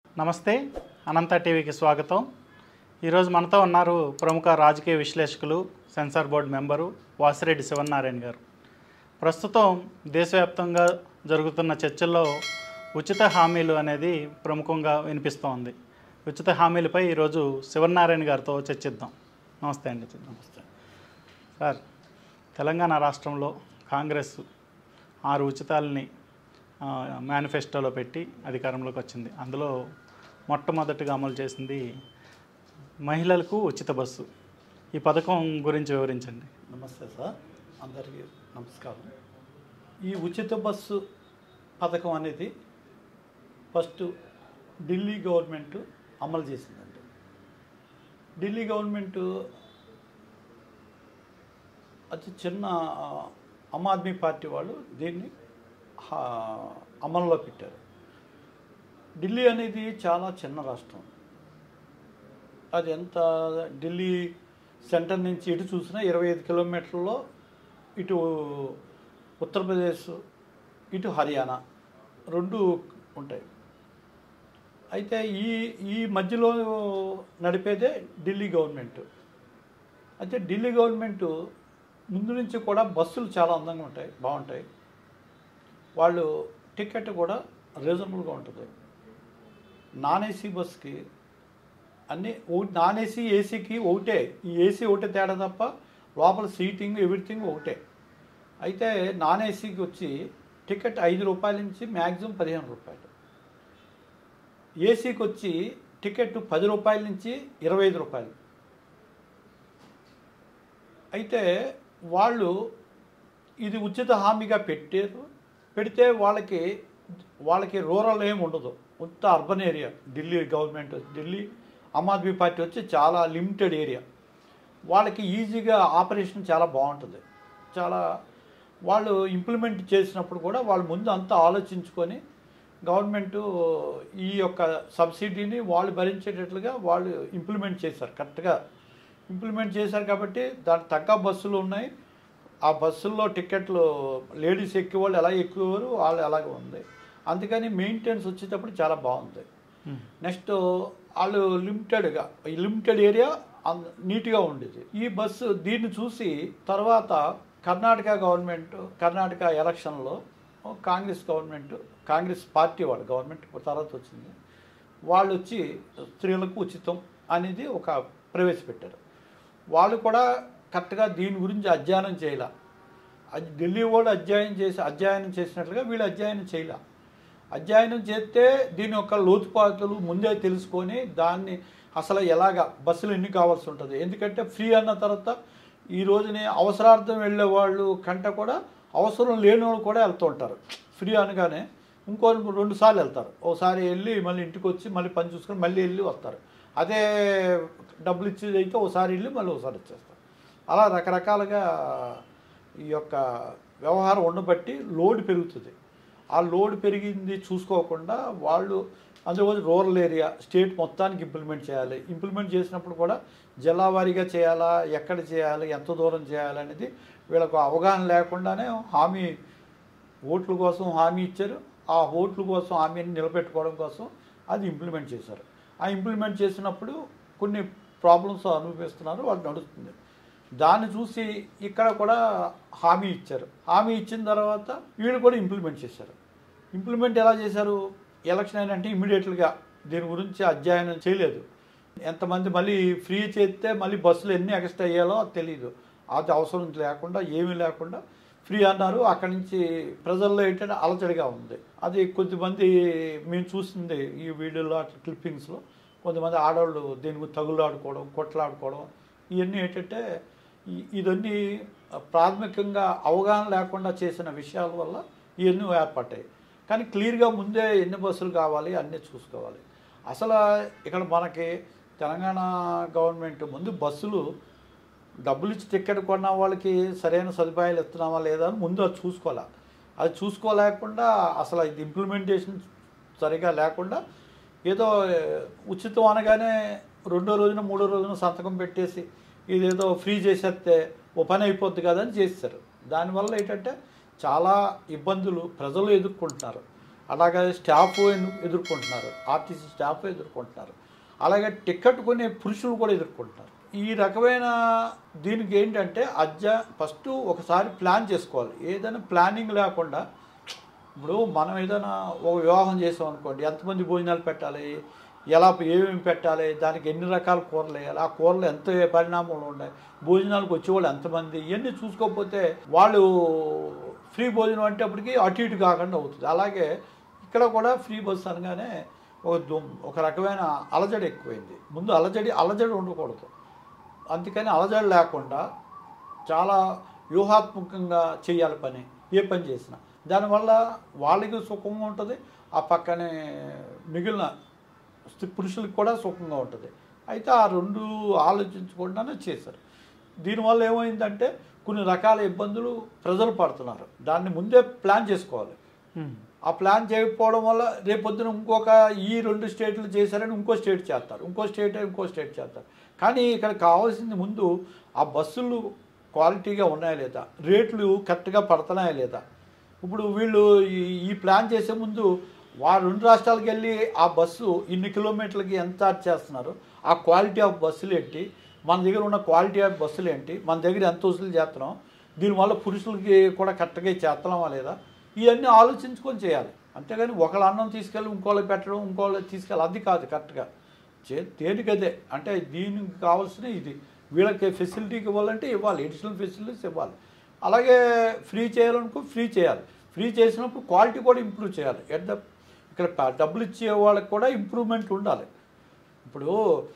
నమస్తే అనంత టీవీకి స్వాగతం ఈరోజు మనతో ఉన్నారు ప్రముఖ రాజకీయ విశ్లేషకులు censor board member Vasireddy Sivanarayana garu ప్రస్తుతం దేశవ్యాప్తంగా జరుగుతున్న చర్చల్లో ఉచిత హామీలు అనేది ప్రముఖంగా వినిపిస్తోంది ఉచిత హామీలపై ఈరోజు శివనారాయణ గారితో చర్చిద్దాం నమస్తే అండి నమస్తే సార్ తెలంగాణ రాష్ట్రంలో కాంగ్రెస్ ఆరు ఉచితాలని ఆ, మేనిఫెస్టోలో పెట్టి అధికారంలోకి వచ్చింది అందులో మొట్టమొదటిగా అమలు చేసింది మహిళలకు ఉచిత బస్సు ఈ పథకం గురించి వివరించండి నమస్తే సార్ అందరికీ నమస్కారం ఈ ఉచిత బస్సు పథకం అనేది ఫస్ట్ ఢిల్లీ గవర్నమెంట్ అమలు చేసిందండి ఢిల్లీ గవర్నమెంట్ అతి చిన్న ఆ, ఆమ్ ఆద్మీ పార్టీ వాళ్ళు దీన్ని ఆ, అమల్లో పెట్టారు ఢిల్లీ అనేది చాలా చిన్న రాష్ట్రం అది ఎంత ఢిల్లీ సెంటర్ నుంచి ఇటు చూసినా ఇరవై ఐదు కిలోమీటర్లలో ఇటు ఉత్తరప్రదేశ్ ఇటు హర్యానా రెండు ఉంటాయి అయితే ఈ ఈ మధ్యలో నడిపేదే ఢిల్లీ గవర్నమెంట్ అయితే ఢిల్లీ గవర్నమెంట్ ముందు నుంచి కూడా బస్సులు చాలా అందంగా ఉంటాయి బాగుంటాయి వాళ్ళు టికెట్ కూడా రీజనబుల్గా ఉంటుంది నాన్ ఏసీ బస్కి అన్నీ ఓ- నాన్ ఏసీ ఏసీకి ఒకటే ఈ ఏసీ ఒకటే తేడా తప్ప లోపల సీటింగ్ ఎవ్రీథింగ్ ఒకటే అయితే నాన్ ఏసీకి వచ్చి టికెట్ ఐదు రూపాయల నుంచి మ్యాక్సిమం పదిహేను రూపాయలు ఏసీకి వచ్చి టికెట్ పది రూపాయల నుంచి ఇరవై ఐదు రూపాయలు అయితే వాళ్ళు ఇది ఉచిత హామీగా పెట్టారు పెడితే వాళ్ళకి వాళ్ళకి రూరల్ ఏమి ఉండదు ఉత్త urban area Delhi government Delhi Aam Aadmi party వచ్చి చాలా లిమిటెడ్ ఏరియా వాళ్ళకి ఈజీగా ఆపరేషన్ చాలా బాగుంటుంది చాలా వాళ్ళు ఇంప్లిమెంట్ చేసినప్పుడు కూడా వాళ్ళు ముందు అంతా ఆలోచించుకొని గవర్నమెంట్ ఈ యొక్క సబ్సిడీని వాళ్ళు భరించేటట్లుగా వాళ్ళు ఇంప్లిమెంట్ చేశారు కరెక్ట్గా ఇంప్లిమెంట్ చేశారు కాబట్టి దానికి తగ్గ బస్సులు ఉన్నాయి ఆ బస్సుల్లో టికెట్లు లేడీస్ ఎక్కేవాళ్ళు ఎలా ఎక్కువవారు వాళ్ళు అలాగే ఉంది అందుకని మెయింటెనెన్స్ వచ్చేటప్పుడు చాలా బాగుంది నెక్స్ట్ వాళ్ళు లిమిటెడ్గా ఈ లిమిటెడ్ ఏరియా అంద- నీట్గా ఉండేది ఈ బస్సు దీన్ని చూసి తర్వాత కర్ణాటక గవర్నమెంట్ కర్ణాటక ఎలక్షన్లో కాంగ్రెస్ గవర్నమెంట్ కాంగ్రెస్ పార్టీ వాళ్ళు గవర్నమెంట్ తర్వాత వచ్చింది వాళ్ళు వచ్చి స్త్రీలకు ఉచితం అనేది ఒక ప్రవేశపెట్టారు వాళ్ళు కూడా కరెక్ట్గా దీని గురించి అధ్యయనం చేయాల అది ఢిల్లీ వాళ్ళు అధ్యయనం చేసి అధ్యయనం చేసినట్లుగా వీళ్ళు అధ్యయనం చేయాల అధ్యయనం చేస్తే దీని యొక్క లోతుపాతులు ముందే తెలుసుకొని దాన్ని అసలు ఎలాగ బస్సులు ఎన్ని కావాల్సి ఉంటుంది ఎందుకంటే ఫ్రీ అన్న తర్వాత ఈ రోజుని అవసరార్థం వెళ్ళే వాళ్ళు కంట కూడా అవసరం లేని వాళ్ళు కూడా వెళ్తూ ఉంటారు ఫ్రీ అనగానే ఇంకో రెండు సార్లు వెళ్తారు ఒకసారి వెళ్ళి మళ్ళీ ఇంటికి వచ్చి మళ్ళీ పని చూసుకొని మళ్ళీ వెళ్ళి వస్తారు అదే డబ్బులు ఇచ్చేది అయితే ఒకసారి వెళ్ళి మళ్ళీ ఒకసారి వచ్చేస్తారు అలా రకరకాలుగా ఈ యొక్క వ్యవహారం ఉండబట్టి లోడ్ పెరుగుతుంది ఆ లోడ్ పెరిగింది చూసుకోకుండా వాళ్ళు అందుకోసం రూరల్ ఏరియా స్టేట్ మొత్తానికి ఇంప్లిమెంట్ చేయాలి ఇంప్లిమెంట్ చేసినప్పుడు కూడా జిల్లా వారీగా చేయాలా ఎక్కడ చేయాలి ఎంత దూరం చేయాలి అనేది వీళ్ళకు అవగాహన లేకుండానే హామీ ఓట్ల కోసం హామీ ఇచ్చారు ఆ ఓట్ల కోసం హామీని నిలబెట్టుకోవడం కోసం అది ఇంప్లిమెంట్ చేశారు ఆ ఇంప్లిమెంట్ చేసినప్పుడు కొన్ని ప్రాబ్లమ్స్ అనుభవిస్తున్నారు వాళ్ళు నడుస్తుంది దాన్ని చూసి ఇక్కడ కూడా హామీ ఇచ్చారు హామీ ఇచ్చిన తర్వాత వీళ్ళు కూడా ఇంప్లిమెంట్ చేశారు ఇంప్లిమెంట్ ఎలా చేశారు ఎలక్షన్ అయినంటే ఇమీడియట్గా దీని గురించి అధ్యయనం చేయలేదు ఎంతమంది మళ్ళీ ఫ్రీ చేస్తే మళ్ళీ బస్సులు ఎన్ని ఎక్స్ట్రా అయ్యాలో అది తెలియదు అది అవసరం లేకుండా ఏమీ లేకుండా ఫ్రీ అన్నారు అక్కడి నుంచి ప్రజల్లో ఏంటంటే అలచడిగా ఉంది అది కొద్దిమంది మేము చూసింది ఈ వీడియోలో అట్లా క్లిప్పింగ్స్లో కొంతమంది ఆడవాళ్ళు దీని గురించి తగులాడుకోవడం కొట్లాడుకోవడం ఇవన్నీ ఏంటంటే ఈ- ఇదన్నీ ప్రాథమికంగా అవగాహన లేకుండా చేసిన విషయాల వల్ల ఇవన్నీ ఏర్పడ్డాయి కానీ క్లియర్గా ముందే ఎన్ని బస్సులు కావాలి అన్నీ చూసుకోవాలి అసలు ఇక్కడ మనకి తెలంగాణ గవర్నమెంట్ ముందు బస్సులు డబ్బులు ఇచ్చి టికెట్ కొన్న వాళ్ళకి సరైన సదుపాయాలు ఇస్తున్నామా లేదా అని ముందు అది చూసుకోవాలి అది చూసుకోలేకుండా అసలు ఇది ఇంప్లిమెంటేషన్ సరిగా లేకుండా ఏదో ఉచితం అనగానే రెండో రోజున మూడో రోజున సంతకం పెట్టేసి ఇదేదో ఫ్రీ చేసేస్తే ఓ పని అయిపోద్ది కదా అని చేస్తారు దానివల్ల ఏంటంటే చాలా ఇబ్బందులు ప్రజలు ఎదుర్కొంటున్నారు అలాగే స్టాఫ్ ఎను- ఎదుర్కొంటున్నారు ఆర్టీసీ స్టాఫ్ ఎదుర్కొంటున్నారు అలాగే టికెట్ కొనే పురుషులు కూడా ఎదుర్కొంటున్నారు ఈ రకమైన దీనికి ఏంటంటే అజ్జ ఫస్ట్ ఒకసారి ప్లాన్ చేసుకోవాలి ఏదైనా ప్లానింగ్ లేకుండా ఇప్పుడు మనం ఏదైనా ఒక వివాహం చేసాం అనుకోండి ఎంతమంది భోజనాలు పెట్టాలి ఎలా ఏమేమి పెట్టాలి దానికి ఎన్ని రకాల కూరలు వేయాలి ఆ కూరలు ఎంత పరిణామాలు ఉన్నాయి భోజనాలకు వచ్చేవాళ్ళు ఎంతమంది ఇవన్నీ చూసుకోకపోతే వాళ్ళు ఫ్రీ భోజనం అంటే అప్పటికి అటు ఇటు కాకుండా అవుతుంది అలాగే ఇక్కడ కూడా ఫ్రీ బస్ అనగానే ఒక దుమ్ ఒక రకమైన అలజడి ఎక్కువైంది ముందు అలజడి అలజడి ఉండకూడదు అందుకని అలజడి లేకుండా చాలా వ్యూహాత్మకంగా చేయాలి పని ఏ పని చేసినా దానివల్ల వాళ్ళకి సుఖంగా ఉంటుంది ఆ పక్కనే మిగిలిన స్త్రీ- పురుషులకు కూడా సుఖంగా ఉంటుంది అయితే ఆ రెండు ఆలోచించకుండానే చేశారు దీనివల్ల ఏమైందంటే కొన్ని రకాల ఇబ్బందులు ప్రజలు పడుతున్నారు దాన్ని ముందే ప్లాన్ చేసుకోవాలి ఉమ్. ఆ ప్లాన్ చేయకపోవడం వల్ల రేపొద్దున ఇంకొక ఈ రెండు స్టేట్లు చేశారని ఇంకో స్టేట్ చేస్తారు ఇంకో స్టేట్ ఇంకో స్టేట్ చేస్తారు కానీ ఇక్కడ కావాల్సింది ముందు ఆ బస్సులు క్వాలిటీగా ఉన్నాయా లేదా రేట్లు కరెక్ట్గా పడుతున్నాయా లేదా ఇప్పుడు వీళ్ళు ఈ ఈ ప్లాన్ చేసే ముందు వా రెండు రాష్ట్రాలకు వెళ్ళి ఆ బస్సు ఇన్ని కిలోమీటర్లకి ఎంత చార్జ్ చేస్తున్నారు ఆ క్వాలిటీ ఆఫ్ బస్సులు ఏంటి మన దగ్గర ఉన్న క్వాలిటీ ఆఫ్ బస్సులు ఏంటి మన దగ్గర ఎంత వసూలు చేస్తున్నాం దీనివల్ల పురుషులకి కూడా కరెక్ట్గా చేస్తున్నామా లేదా ఇవన్నీ ఆలోచించుకొని చేయాలి అంతేగాని ఒకళ్ళ అన్నం తీసుకెళ్ళి ఇంకోళ్ళకి పెట్టడం ఇంకోళ్ళకి తీసుకెళ్ళి అది కాదు కరెక్ట్గా చే తేలికదే అంటే దీనికి కావాల్సిన ఇది వీళ్ళకి ఫెసిలిటీకి ఇవ్వాలంటే ఇవ్వాలి అడిషనల్ ఫెసిలిటీస్ ఇవ్వాలి అలాగే ఫ్రీ చేయాలనుకో ఫ్రీ చేయాలి ఫ్రీ చేసినప్పుడు క్వాలిటీ కూడా ఇంప్రూవ్ చేయాలి ఎట్ ద ఇక్కడ ప- డబ్బులు ఇచ్చే వాళ్ళకి కూడా ఇంప్రూవ్మెంట్ ఉండాలి ఇప్పుడు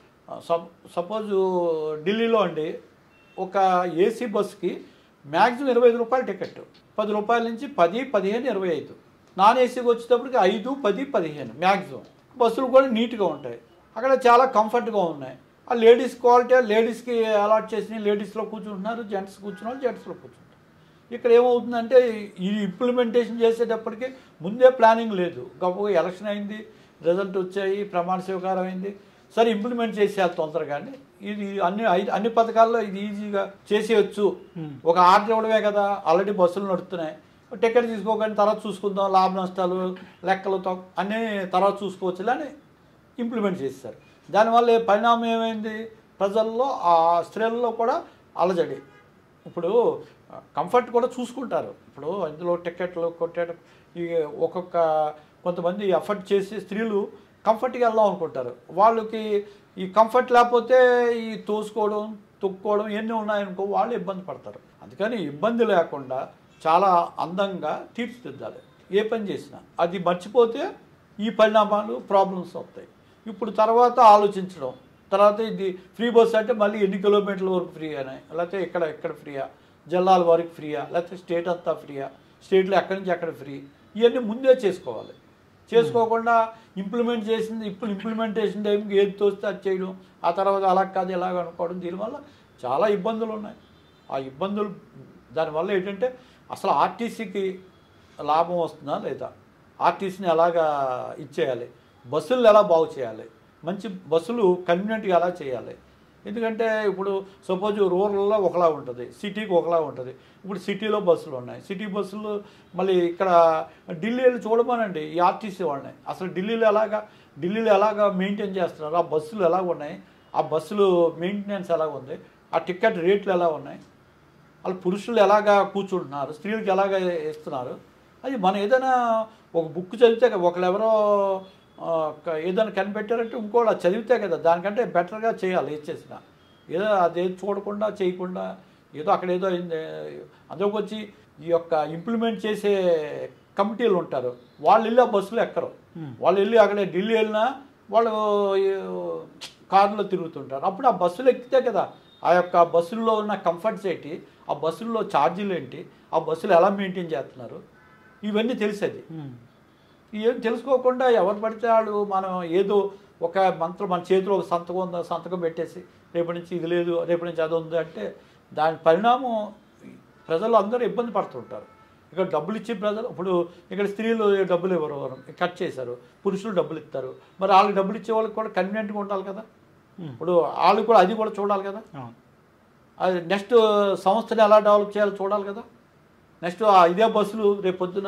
సప్ సపోజ్ ఢిల్లీలో అండి ఒక ఏసీ బస్కి మ్యాక్సిమం ఇరవై ఐదు రూపాయలు టికెట్ పది రూపాయల నుంచి పది పదిహేను ఇరవై ఐదు నాన్ ఏసీకి వచ్చేటప్పటికి ఐదు పది పదిహేను మ్యాక్సిమం బస్సులు కూడా నీట్గా ఉంటాయి అక్కడ చాలా కంఫర్ట్గా ఉన్నాయి ఆ లేడీస్ క్వాలిటీ లేడీస్కి అలాట్ చేసి లేడీస్లో కూర్చుంటున్నారు జెంట్స్ కూర్చున్న వాళ్ళు జెంట్స్లో కూర్చుంటారు ఇక్కడ ఏమవుతుందంటే ఈ ఇంప్లిమెంటేషన్ చేసేటప్పటికి ముందే ప్లానింగ్ లేదు గొప్పగా ఎలక్షన్ అయింది రిజల్ట్ వచ్చాయి ప్రమాణ స్వీకారం అయింది సరే ఇంప్లిమెంట్ చేసేయాలి తొందరగానే ఇది అన్ని ఐ- అన్ని పథకాల్లో ఇది ఈజీగా చేసేయచ్చు ఒక ఆర్డర్ ఇవ్వడమే కదా ఆల్రెడీ బస్సులు నడుస్తున్నాయి టికెట్ తీసుకోగానే తర్వాత చూసుకుందాం లాభ నష్టాలు లెక్కలతో అన్నీ తర్వాత చూసుకోవచ్చు అని ఇంప్లిమెంట్ చేశారు దానివల్ల ఏ పరిణామం ఏమైంది ప్రజల్లో ఆ స్త్రీలలో కూడా అలజడి ఇప్పుడు కంఫర్ట్ కూడా చూసుకుంటారు ఇప్పుడు ఇందులో టికెట్లు కొట్టే ఈ ఒక్కొక్క కొంతమంది ఎఫర్ట్ చేసి స్త్రీలు కంఫర్ట్గా వెళ్దాం అనుకుంటారు వాళ్ళకి ఈ కంఫర్ట్ లేకపోతే ఈ తోసుకోవడం తొక్కుకోవడం ఇవన్నీ ఉన్నాయనుకో వాళ్ళు ఇబ్బంది పడతారు అందుకని ఇబ్బంది లేకుండా చాలా అందంగా తీర్చిదిద్దాలి ఏ పని చేసినా అది మర్చిపోతే ఈ పరిణామాలు ప్రాబ్లమ్స్ వస్తాయి ఇప్పుడు తర్వాత ఆలోచించడం తర్వాత ఇది ఫ్రీ బస్ అంటే మళ్ళీ ఎన్ని కిలోమీటర్ల వరకు ఫ్రీ అని లేకపోతే ఇక్కడ ఎక్కడ ఫ్రీయా జిల్లాల వరకు ఫ్రీయా లేకపోతే స్టేట్ అంతా ఫ్రీయా స్టేట్లో ఎక్కడి నుంచి ఎక్కడ ఫ్రీ ఇవన్నీ ముందే చేసుకోవాలి చేసుకోకుండా ఇంప్లిమెంట్ చేసింది ఇప్పుడు ఇంప్లిమెంటేషన్ టైంకి ఏది తోస్తే అది చేయడం ఆ తర్వాత అలా కాదు ఇలాగ అనుకోవడం దీనివల్ల చాలా ఇబ్బందులు ఉన్నాయి ఆ ఇబ్బందులు దానివల్ల ఏంటంటే అసలు ఆర్టీసీకి లాభం వస్తుందా లేదా ఆర్టీసీని ఎలాగా ఇచ్చేయాలి బస్సులు ఎలా బాగు చేయాలి మంచి బస్సులు కన్వీనియంట్గా ఎలా చేయాలి ఎందుకంటే ఇప్పుడు సపోజ్ రూరల్లో ఒకలా ఉంటుంది సిటీకి ఒకలా ఉంటుంది ఇప్పుడు సిటీలో బస్సులు ఉన్నాయి సిటీ బస్సులు మళ్ళీ ఇక్కడ ఢిల్లీ వెళ్ళి చూడమనండి ఈ ఆర్టీసీ వాళ్ళని అసలు ఢిల్లీలో ఎలాగా ఢిల్లీలో ఎలాగా మెయింటైన్ చేస్తున్నారు ఆ బస్సులు ఎలా ఉన్నాయి ఆ బస్సులు మెయింటెనెన్స్ ఎలా ఉంది ఆ టికెట్ రేట్లు ఎలా ఉన్నాయి వాళ్ళు పురుషులు ఎలాగా కూర్చుంటున్నారు స్త్రీలకు ఎలాగ ఇస్తున్నారు అది మనం ఏదైనా ఒక బుక్ చదివితే కదా ఒకళ్ళు ఎవరో ఆ, క- ఏదైనా కనిపెట్టారంటే ఇంకోళ్ళు అది చదివితే కదా దానికంటే బెటర్గా చేయాలి ఏది చేసినా ఏదో అదే చూడకుండా చేయకుండా ఏదో అక్కడ ఏదో అయింది అందులోకి వచ్చి ఈ యొక్క ఇంప్లిమెంట్ చేసే కమిటీలు ఉంటారు వాళ్ళు వెళ్ళి ఆ బస్సులో ఎక్కరు వాళ్ళు వెళ్ళి అక్కడ ఢిల్లీ వెళ్ళినా వాళ్ళు ఈ, కారులో తిరుగుతుంటారు అప్పుడు ఆ బస్సులు ఎక్కితే కదా ఆ యొక్క బస్సుల్లో ఉన్న కంఫర్ట్స్ ఏంటి ఆ బస్సుల్లో ఛార్జీలు ఏంటి ఆ బస్సులు ఎలా మెయింటైన్ చేస్తున్నారు ఇవన్నీ తెలిసేది ఏం తెలుసుకోకుండా ఎవరు పడితే వాళ్ళు మనం ఏదో ఒక మంత్రం మన చేతిలో ఒక సంతకం ఉందా సంతకం పెట్టేసి రేపటి నుంచి ఇది లేదు రేపటి నుంచి అది ఉంది అంటే దాని పరిణామం ప్రజలు అందరూ ఇబ్బంది పడుతుంటారు ఇక్కడ డబ్బులు ఇచ్చే ప్రజలు ఇప్పుడు ఇక్కడ స్త్రీలు డబ్బులు ఇవ్వరు కట్ చేశారు పురుషులు డబ్బులు ఇస్తారు మరి వాళ్ళకి డబ్బులు ఇచ్చే వాళ్ళకి కూడా కన్వీనియంట్గా ఉండాలి కదా ఇప్పుడు వాళ్ళు కూడా అది కూడా చూడాలి కదా అవును అది నెక్స్ట్ సంస్థని ఎలా డెవలప్ చేయాలో చూడాలి కదా నెక్స్ట్ ఆ ఇదే బస్సులు రేపు పొద్దున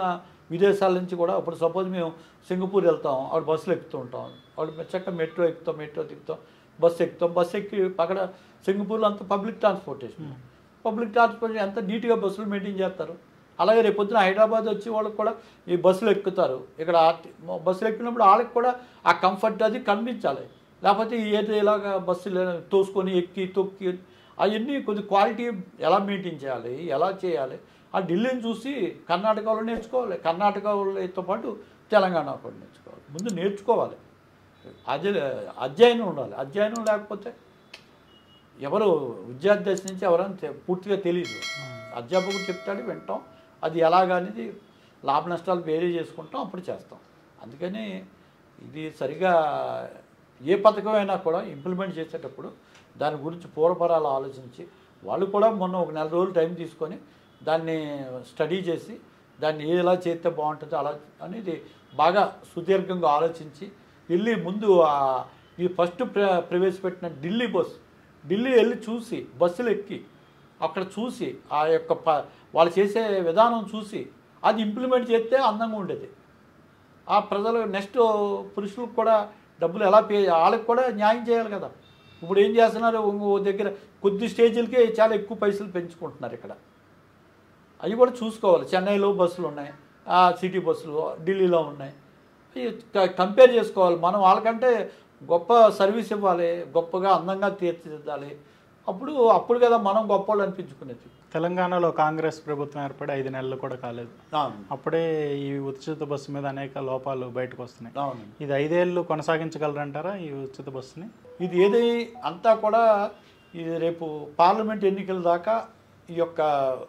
విదేశాల నుంచి కూడా ఇప్పుడు సపోజ్ మేము సింగపూర్ వెళ్తాం అక్కడ బస్సులు ఎక్కుతూ ఉంటాం అక్కడ చక్క మెట్రో ఎక్కుతాం మెట్రో దిగుతాం బస్సు ఎక్కుతాం బస్సు ఎక్కి అక్కడ సింగపూర్లో అంతా పబ్లిక్ ట్రాన్స్పోర్టేషన్ పబ్లిక్ ట్రాన్స్పోర్టేషన్ ఎంత నీట్గా బస్సులు మెయింటైన్ చేస్తారు అలాగే రేపు పొద్దున హైదరాబాద్ వచ్చి వాళ్ళకి కూడా ఈ బస్సులు ఎక్కుతారు ఇక్కడ ఆర్టి- బస్సులు ఎక్కినప్పుడు వాళ్ళకి కూడా ఆ కంఫర్ట్ అది కనిపించాలి లేకపోతే ఏదో ఇలాగ బస్సులు తోసుకొని ఎక్కి తొక్కి అవన్నీ కొద్ది క్వాలిటీ ఎలా మెయింటైన్ చేయాలి ఎలా చేయాలి ఆ ఢిల్లీని చూసి కర్ణాటక వాళ్ళు నేర్చుకోవాలి కర్ణాటక వాళ్ళతో పాటు తెలంగాణ కూడా నేర్చుకోవాలి ముందు నేర్చుకోవాలి అధ్య అధ్యయనం ఉండాలి అధ్యయనం లేకపోతే ఎవరు విద్యార్థి దశ నుంచి ఎవరైనా తె- పూర్తిగా తెలియదు అధ్యాపకుడు చెప్తాడు వింటాం అది ఎలాగనేది లాభ నష్టాలు వేరే చేసుకుంటాం అప్పుడు చేస్తాం అందుకని ఇది సరిగా ఏ పథకమైనా కూడా ఇంప్లిమెంట్ చేసేటప్పుడు దాని గురించి పూర్వపరాలు ఆలోచించి వాళ్ళు కూడా మొన్న ఒక నెల రోజులు టైం తీసుకొని దాన్ని స్టడీ చేసి దాన్ని ఎలా చేస్తే బాగుంటుందో అలా అనేది బాగా సుదీర్ఘంగా ఆలోచించి వెళ్ళి ముందు ఆ- ఈ ఫస్ట్ ప్ర ప్రవేశపెట్టిన ఢిల్లీ బస్ ఢిల్లీ వెళ్ళి చూసి బస్సులు ఎక్కి అక్కడ చూసి ఆ యొక్క ప వాళ్ళు చేసే విధానం చూసి అది ఇంప్లిమెంట్ చేస్తే అందంగా ఉండేది ఆ ప్రజలు నెక్స్ట్ పురుషులకు కూడా డబ్బులు ఎలా పే వాళ్ళకి కూడా న్యాయం చేయాలి కదా ఇప్పుడు ఏం చేస్తున్నారు ఇంకో దగ్గర కొద్ది స్టేజీలకే చాలా ఎక్కువ పైసలు పెంచుకుంటున్నారు ఇక్కడ అవి కూడా చూసుకోవాలి చెన్నైలో బస్సులు ఉన్నాయి ఆ సిటీ బస్సులు ఢిల్లీలో ఉన్నాయి అవి క- కంపేర్ చేసుకోవాలి మనం వాళ్ళకంటే గొప్ప సర్వీస్ ఇవ్వాలి గొప్పగా అందంగా తీర్చిదిద్దాలి అప్పుడు అప్పుడు కదా మనం గొప్పవాళ్ళు అనిపించుకునేది తెలంగాణలో కాంగ్రెస్ ప్రభుత్వం ఏర్పడి ఐదు నెలలు కూడా కాలేదు అవును అప్పుడే ఈ ఉచిత బస్సు మీద అనేక లోపాలు బయటకు వస్తున్నాయి అవును ఇది ఐదేళ్ళు కొనసాగించగలరంటారా ఈ ఉచిత బస్సుని ఇది ఏది అంతా కూడా ఇది రేపు పార్లమెంట్ ఎన్నికల దాకా ఈ యొక్క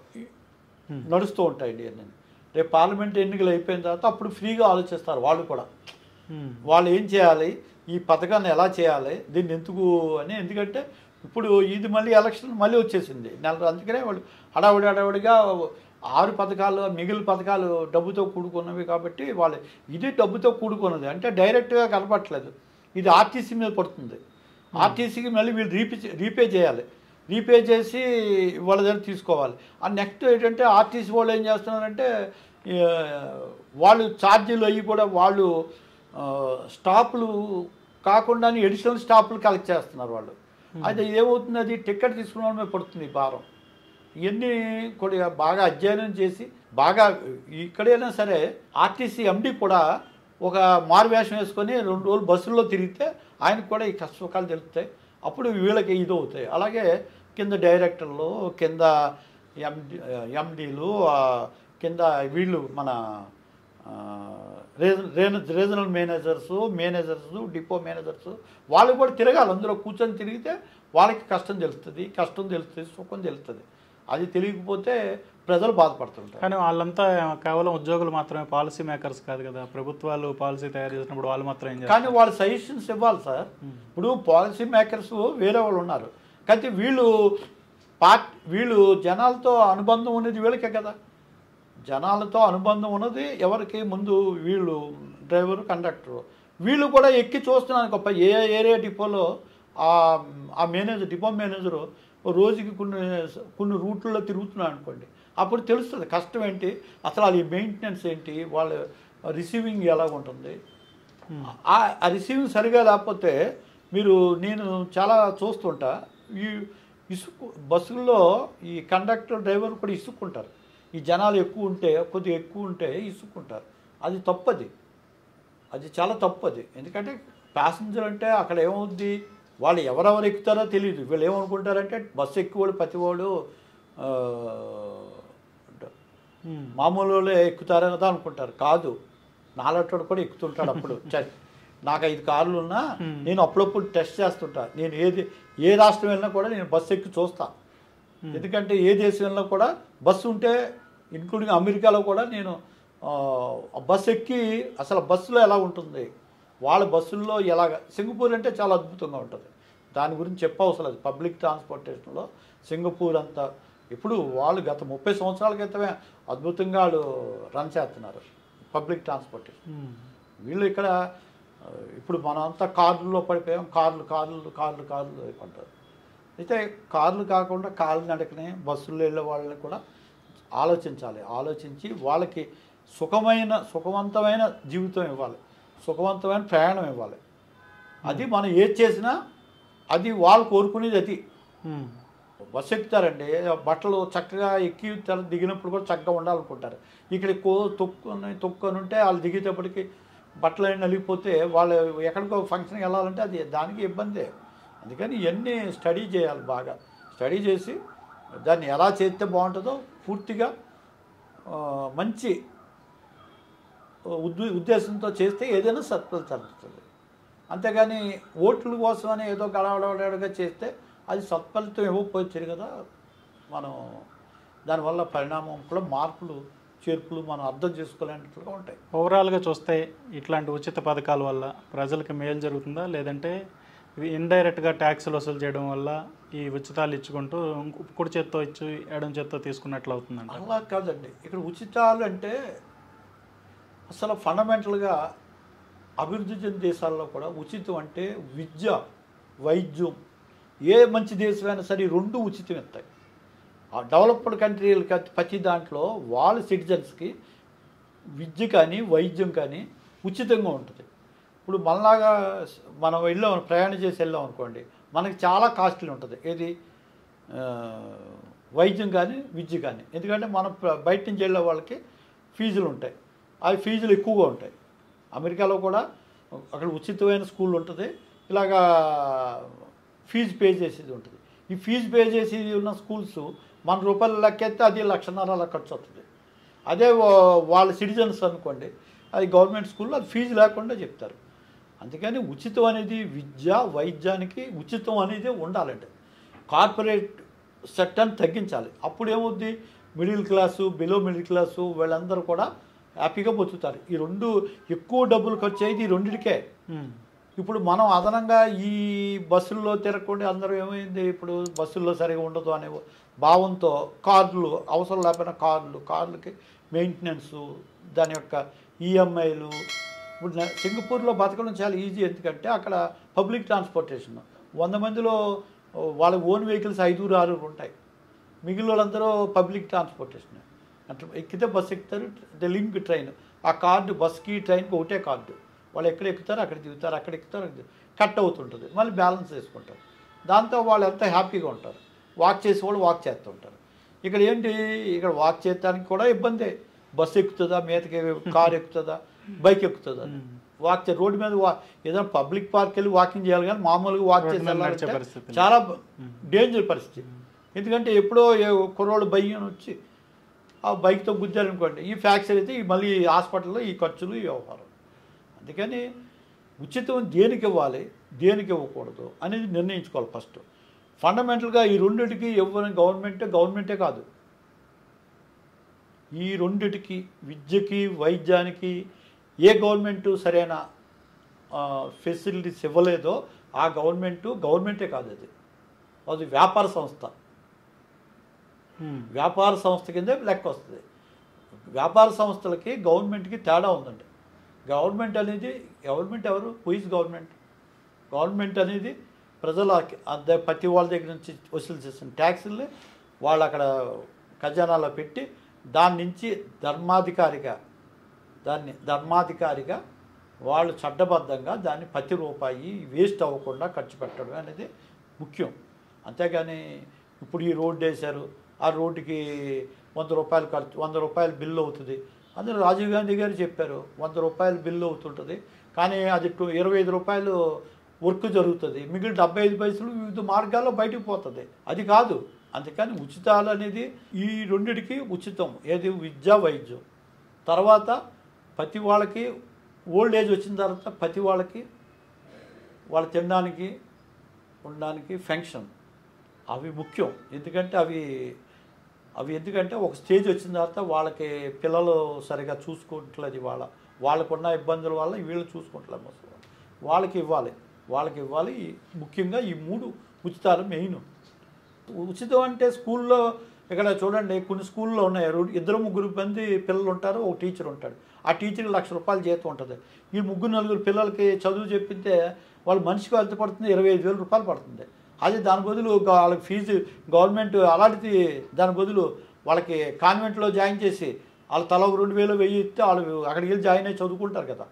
నడుస్తూ ఉంటాయండి ఇవన్నీ రేపు పార్లమెంట్ ఎన్నికలు అయిపోయిన తర్వాత అప్పుడు ఫ్రీగా ఆలోచిస్తారు వాళ్ళు కూడా ఉమ్. వాళ్ళు ఏం చేయాలి ఈ పథకాన్ని ఎలా చేయాలి దీన్ని ఎందుకు అని ఎందుకంటే ఇప్పుడు ఇది మళ్ళీ ఎలక్షన్ మళ్ళీ వచ్చేసింది నెల అందుకనే వాళ్ళు హడావుడి హడావుడిగా ఆరు పథకాలు మిగిలిన పథకాలు డబ్బుతో కూడుకున్నవి కాబట్టి వాళ్ళు ఇది డబ్బుతో కూడుకున్నది అంటే డైరెక్ట్గా కనపట్లేదు ఇది ఆర్టీసీ మీద పడుతుంది ఆర్టీసీకి మళ్ళీ వీళ్ళు రీపే రీపే చేయాలి రీపే చేసి వాళ్ళ దగ్గర తీసుకోవాలి ఆ నెక్స్ట్ ఏంటంటే ఆర్టీసీ వాళ్ళు ఏం చేస్తున్నారంటే ఈ, వాళ్ళు ఛార్జీలు అవి కూడా వాళ్ళు ఆ, స్టాపులు కాకుండా ఎడిషనల్ స్టాపులు కలెక్ట్ చేస్తున్నారు వాళ్ళు అది ఏమవుతుంది అది టికెట్ తీసుకున్న వాళ్ళ మీద పడుతుంది ఈ భారం ఇవన్నీ కూడా బాగా అధ్యయనం చేసి బాగా ఇక్కడైనా సరే ఆర్టీసీ ఎండి కూడా ఒక మారువేషం వేసుకొని రెండు రోజులు బస్సుల్లో తిరిగితే ఆయనకు కూడా ఈ కష్టసుఖాలు తెలుస్తాయి అప్పుడు వీళ్ళకి ఇది అవుతాయి అలాగే కింద డైరెక్టర్లు కింద ఎండి ఎండీలు కింద వీళ్ళు మన ఆ, region region- regional managers managers depot managers వాళ్ళు కూడా తిరగాలి అందులో కూర్చొని తిరిగితే వాళ్ళకి కష్టం తెలుస్తుంది కష్టం తెలుస్తుంది సుఖం తెలుస్తుంది అది తెలియకపోతే ప్రజలు బాధపడుతుంటారు కానీ వాళ్ళంతా కేవలం ఉద్యోగులు మాత్రమే పాలసీ మేకర్స్ కాదు కదా ప్రభుత్వాలు పాలసీ తయారు చేసినప్పుడు వాళ్ళు మాత్రం ఏం చేస్తారు కానీ వాళ్ళు సజెషన్స్ ఇవ్వాలి సార్ ఇప్పుడు పాలసీ మేకర్స్ వేరే వాళ్ళు ఉన్నారు కానీ వీళ్ళు పార్ట్ వీళ్ళు జనాలతో అనుబంధం ఉన్నది వీళ్ళకే కదా జనాలతో అనుబంధం ఉన్నది ఎవరికి ముందు వీళ్ళు డ్రైవరు కండక్టరు వీళ్ళు కూడా ఎక్కి చూస్తున్నాను గొప్ప ఏ ఏరియా డిపోలో ఆ ఆ మేనేజర్ డిపో మేనేజరు ఓ రోజుకి కొన్ని కొన్ని రూట్లలో తిరుగుతున్నాడు అనుకోండి అప్పుడు తెలుస్తుంది కష్టం ఏంటి అసలు అది మెయింటెనెన్స్ ఏంటి వాళ్ళ రిసీవింగ్ ఎలా ఉంటుంది ఆ ఆ రిసీవింగ్ సరిగా లేకపోతే మీరు నేను చాలా చూస్తుంటా ఈ ఇసుకు బస్సుల్లో ఈ కండక్టర్ డ్రైవర్ కూడా ఇసుక్కుంటారు ఈ జనాలు ఎక్కువ ఉంటే కొద్దిగా ఎక్కువ ఉంటే ఇసుక్కుంటారు అది తప్పది అది చాలా తప్పది ఎందుకంటే ప్యాసింజర్ అంటే అక్కడ ఏమవుద్ది వాళ్ళు ఎవరెవరు ఎక్కుతారో తెలియదు వీళ్ళు ఏమనుకుంటారంటే బస్సు ఎక్కువాడు ప్రతివాడు ఆ, ఉమ్. మామూలు వాళ్ళే ఎక్కుతారు కదా అనుకుంటారు కాదు నాలటోడు కూడా ఎక్కుతుంటాడు అప్పుడు చ- నాకు ఐదు కార్లు ఉన్నా నేను అప్పుడప్పుడు టెస్ట్ చేస్తుంటా నేను ఏది ఏ రాష్ట్రం వెళ్ళినా కూడా నేను బస్సు ఎక్కి చూస్తా ఎందుకంటే ఏ దేశం వెళ్ళినా కూడా బస్సు ఉంటే ఇన్క్లూడింగ్ అమెరికాలో కూడా నేను ఆ, బస్సు ఎక్కి అసలు బస్సులో ఎలా ఉంటుంది వాళ్ళ బస్సుల్లో ఎలాగ సింగపూర్ అంటే చాలా అద్భుతంగా ఉంటుంది దాని గురించి చెప్పవసరం లేదు పబ్లిక్ ట్రాన్స్పోర్టేషన్లో సింగపూర్ అంతా ఇప్పుడు వాళ్ళు గత ముప్పై సంవత్సరాల క్రితమే అద్భుతంగా వాళ్ళు రన్ చేస్తున్నారు పబ్లిక్ ట్రాన్స్పోర్టేషన్ ఉమ్. వీళ్ళు ఇక్కడ ఆ, ఇప్పుడు మనం అంతా కార్లలో పడిపోయాం కార్లు కార్లు కార్లు కార్లు పడ్డారు అయితే కార్లు కాకుండా కార్లు నడకనే బస్సుల్లో వెళ్ళే వాళ్ళని కూడా ఆలోచించాలి ఆలోచించి వాళ్ళకి సుఖమైన సుఖవంతమైన జీవితం ఇవ్వాలి సుఖవంతమైన ప్రయాణం ఇవ్వాలి అది మనం ఏది చేసినా అది వాళ్ళు కోరుకునేది అది ఉమ్, బస్సు ఎక్కుతారండి బట్టలు చక్కగా ఎక్కి తెల దిగినప్పుడు కూడా చక్కగా ఉండాలనుకుంటారు ఇక్కడ కో తొక్కుని తొక్కుని ఉంటే వాళ్ళు దిగేటప్పటికి బట్టలు అన్నీ నలిగిపోతే వాళ్ళు ఎక్కడికో ఫంక్షన్కి వెళ్ళాలంటే అది దానికి ఇబ్బందే అందుకని ఇవన్నీ స్టడీ చేయాలి బాగా స్టడీ చేసి దాన్ని ఎలా చేస్తే బాగుంటుందో పూర్తిగా ఆ, మంచి ఉద్దే ఉద్దేశంతో చేస్తే ఏదైనా సత్ఫలితాలు ఇస్తుంది అంతేగాని ఓట్ల కోసం అని ఏదో గడవడగా చేస్తే అది సత్ఫలితం ఇవ్వకపోవచ్చు కదా మనం దానివల్ల పరిణామం కూడా మార్పులు చేర్పులు మనం అర్థం చేసుకోలేనట్లుగా ఉంటాయి ఓవరాల్గా చూస్తే ఇట్లాంటి ఉచిత పథకాల వల్ల ప్రజలకు మేలు జరుగుతుందా లేదంటే ఇవి ఇండైరెక్ట్గా ట్యాక్సులు వసూలు చేయడం వల్ల ఈ ఉచితాలు ఇచ్చుకుంటూ ఇంకో- కుడి చేత్తో ఇచ్చి ఎడం చేత్తో తీసుకున్నట్లు అవుతుందంట అలా కాదండి ఇక్కడ ఉచితాలు అంటే అసలు ఫండమెంటల్గా అభివృద్ధి చెందిన దేశాల్లో కూడా ఉచితం అంటే విద్య వైద్యం ఏ మంచి దేశమైనా సరే ఈ రెండు ఉచితం ఇస్తాయి ఆ డెవలప్డ్ కంట్రీలకి ప్రతి దాంట్లో వాళ్ళ సిటిజన్స్కి విద్య కానీ వైద్యం కానీ ఉచితంగా ఉంటుంది ఇప్పుడు మనలాగా మనం వెళ్ళాం ప్రయాణం చేసి వెళ్ళాం అనుకోండి మనకి చాలా కాస్ట్లీ ఉంటుంది ఏది ఆ, వైద్యం కానీ విద్య కానీ ఎందుకంటే మనం ప్ర- బయట నుంచి వెళ్ళే వాళ్ళకి ఫీజులు ఉంటాయి అవి ఫీజులు ఎక్కువగా ఉంటాయి అమెరికాలో కూడా అక్కడ ఉచితమైన స్కూల్ ఉంటుంది ఇలాగా ఫీజు పే చేసేది ఉంటుంది ఈ ఫీజు పే చేసేది ఉన్న స్కూల్స్ మన రూపాయలు లెక్కెత్తే అది లక్షన్నర అలా ఖర్చు అవుతుంది అదే వా- వాళ్ళ సిటిజన్స్ అనుకోండి అది గవర్నమెంట్ స్కూల్లో అది ఫీజు లేకుండా చెప్తారు అందుకని ఉచితం అనేది విద్య వైద్యానికి ఉచితం అనేది ఉండాలండి కార్పొరేట్ సెక్టర్ని తగ్గించాలి అప్పుడు ఏమవుద్ది middle class below middle class వీళ్ళందరూ కూడా హ్యాపీగా బతుకుతారు ఈ రెండు ఎక్కువ డబ్బులు ఖర్చు అయ్యేది ఈ రెండిటికే ఉమ్, ఇప్పుడు మనం అదనంగా ఈ బస్సుల్లో తిరగకుండా అందరూ ఏమైంది ఇప్పుడు బస్సుల్లో సరిగా ఉండదు అనే భావంతో కార్లు అవసరం లేకపోయినా కార్లు కార్లకి మెయింటెనెన్స్ దాని యొక్క ఈఎంఐలు ఇప్పుడు నా- సింగపూర్లో బతకడం చాలా ఈజీ ఎందుకంటే అక్కడ పబ్లిక్ ట్రాన్స్పోర్టేషన్ వంద మందిలో వాళ్ళ ఓన్ వెహికల్స్ ఐదుగురు ఆరుగురు ఉంటాయి మిగిలిన వాళ్ళందరూ పబ్లిక్ ట్రాన్స్పోర్టేషన్ అంటే ఎక్కితే బస్సు ఎక్కుతారు ద లింక్ ట్రైన్ ఆ కార్డు బస్కి ట్రైన్కి ఒకటే కార్డు వాళ్ళు ఎక్కడ ఎక్కుతారో అక్కడ దిగుతారు అక్కడ ఎక్కుతారు అక్కడ దిగుతారు. కట్ అవుతుంటుంది మళ్ళీ బ్యాలెన్స్ చేసుకుంటారు దాంతో వాళ్ళు ఎంత హ్యాపీగా ఉంటారు వాక్ చేసే వాళ్ళు వాక్ చేస్తుంటారు ఇక్కడ ఏంటి ఇక్కడ వాక్ చేయడానికి కూడా ఇబ్బందే బస్సు ఎక్కుతుందా మీదకి కార్ ఎక్కుతుందా బైక్ ఎక్కుతుందా వాక్ చే రోడ్డు మీద వా ఏదైనా పబ్లిక్ పార్క్ వెళ్ళి వాకింగ్ చేయాలి కానీ మామూలుగా వాక్ రోడ్డు చేసి మీద నడిచే వెళ్ళాలంటే పరిస్థితి లేదు. చాలా డేంజర్ పరిస్థితి ఎందుకంటే ఎప్పుడో ఏ కుర్రోళ్ళు బయ్యం వచ్చి ఆ బైక్తో గుద్దారనుకోండి ఈ ఫ్యాక్చర్ అయితే ఈ మళ్ళీ హాస్పిటల్లో ఈ ఖర్చులు ఈ వ్యవహారం అందుకని ఉచితం దేనికి ఇవ్వాలి దేనికి ఇవ్వకూడదు అనేది నిర్ణయించుకోవాలి ఫస్ట్ ఫండమెంటల్గా ఈ రెండిటికి ఇవ్వని గవర్నమెంటే గవర్నమెంటే కాదు ఈ రెండిటికి విద్యకి వైద్యానికి ఏ గవర్నమెంట్ సరైన ఫెసిలిటీస్ ఇవ్వలేదో ఆ గవర్నమెంట్ గవర్నమెంటే కాదు అది అది వ్యాపార సంస్థ ఉమ్, వ్యాపార సంస్థ కిందే లెక్క వస్తుంది వ్యాపార సంస్థలకి గవర్నమెంట్కి తేడా ఉందండి గవర్నమెంట్ అనేది గవర్నమెంట్ ఎవరు హుయిస్ గవర్నమెంట్ గవర్నమెంట్ అనేది ప్రజల అద్దె ప్రతి వాళ్ళ దగ్గర నుంచి వసూలు చేసిన ట్యాక్సుల్ని వాళ్ళు అక్కడ ఖజానాలో పెట్టి దాని నుంచి ధర్మాధికారిగా దాన్ని ధర్మాధికారిగా వాళ్ళు చట్టబద్ధంగా దాన్ని ప్రతి రూపాయి వేస్ట్ అవ్వకుండా ఖర్చు పెట్టడం అనేది ముఖ్యం అంతేగాని ఇప్పుడు ఈ రోడ్డు వేశారు ఆ రోడ్డుకి వంద రూపాయలు ఖర్చు వంద రూపాయలు బిల్లు అవుతుంది అందులో రాజీవ్ గాంధీ గారు చెప్పారు వంద రూపాయలు బిల్లు అవుతుంటుంది కానీ అది టు- ఇరవై ఐదు రూపాయలు వర్క్ జరుగుతుంది మిగిలిన డెబ్బై ఐదు పైసలు వివిధ మార్గాల్లో బయటకు పోతుంది అది కాదు అందుకని ఉచితాలు అనేది ఈ రెండిటికి ఉచితం ఏది విద్య వైద్యం తర్వాత ప్రతి వాళ్ళకి ఓల్డ్ ఏజ్ వచ్చిన తర్వాత ప్రతి వాళ్ళకి వాళ్ళు తినడానికి ఉండడానికి ఫంక్షన్ అవి ముఖ్యం ఎందుకంటే అవి అవి ఎందుకంటే ఒక స్టేజ్ వచ్చిన తర్వాత వాళ్ళకి పిల్లలు సరిగా చూసుకోవట్లేదు వాళ్ళ వాళ్ళకున్న ఇబ్బందుల వల్ల వీళ్ళు చూసుకుంటలేదు ముసలి వాళ్ళు. వాళ్ళకి ఇవ్వాలి వాళ్ళకి ఇవ్వాలి ముఖ్యంగా ఈ మూడు ఉచితాలు మెయిన్ ఉచితం అంటే స్కూల్లో ఇక్కడ చూడండి కొన్ని స్కూల్లో ఉన్నాయి రెండు- ఇద్దరు ముగ్గురు మంది పిల్లలు ఉంటారు ఒక టీచర్ ఉంటాడు ఆ టీచర్కి లక్ష రూపాయలు జీతం ఉంటుంది ఈ ముగ్గురు నలుగురు పిల్లలకి చదువు చెప్పితే వాళ్ళ మనిషికి ఎంత పడుతుంది ఇరవై ఐదు వేల రూపాయలు పడుతుంది అది దాని బదులు గా- వాళ్ళకి ఫీజు గవర్నమెంట్ అలాంటిది దాని బదులు వాళ్ళకి కాన్వెంట్లో జాయిన్ చేసి వాళ్ళు తల ఒక రెండు వేలు వెయ్యి ఇస్తే వాళ్ళు అక్కడికి వెళ్ళి జాయిన్ అయ్యి చదువుకుంటారు కదా